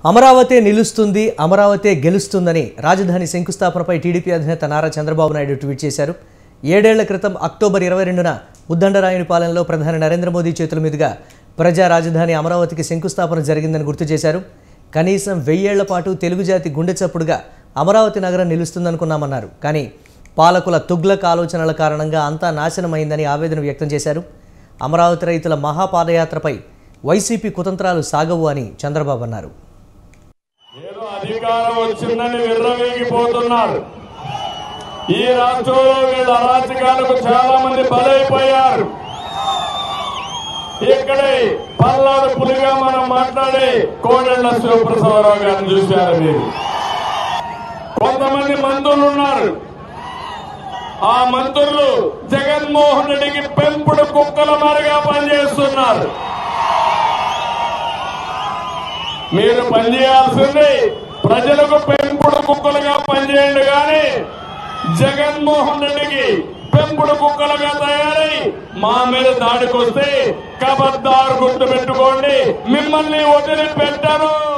అమరావతి నిలుస్తుంది అమరావతి గెలుస్తుందని రాజధాని శంకుస్థాపనపై టీడీపీ అధినేత నారా చంద్రబాబు నాయుడు ట్వీట్ చేశారు ఏడేళ్ల క్రితం అక్టోబర్ ఇరవై రెండున ఉద్దండరాయుని పాలనలో ప్రధాని నరేంద్ర మోదీ చేతుల మీదుగా ప్రజా రాజధాని అమరావతికి శంకుస్థాపన జరిగిందని గుర్తు చేశారు కనీసం వెయ్యేళ్ల పాటు తెలుగు జాతి గుండె చప్పుడుగా అమరావతి నగరం నిలుస్తుందనుకున్నామన్నారు కానీ పాలకుల తుగ్లక్ ఆలోచనల కారణంగా అంతా నాశనమైందని ఆవేదన వ్యక్తం చేశారు అమరావతి రైతుల మహాపాదయాత్రపై వైసీపీ కుతంత్రాలు సాగవు అని చంద్రబాబు అన్నారు ఏదో అధికారం వచ్చిందని విర్రవీగిపోతున్నారు ఈ రాష్ట్రంలో వీళ్ళ అరాచకాలకు చాలా మంది బలైపోయారు ఇక్కడే పల్నాడు పులిగా మనం మాట్లాడి కోడెళ్ల శివప్రసాదరావు గారిని చూశారు మీరు కొంతమంది మంత్రులు ఉన్నారు ఆ మంత్రులు జగన్మోహన్ రెడ్డికి పెంపుడు కుక్కల మారిగా పనిచేస్తున్నారు మీరు పనిచేయాల్సింది ప్రజలకు పెంపుడు కుక్కలుగా పనిచేయండి కానీ జగన్మోహన్ రెడ్డికి పెంపుడు కుక్కలుగా తయారై మా మీద దాడికి వస్తే కబద్దారు గుర్తు పెట్టుకోండి మిమ్మల్ని వదిలిపెట్టరు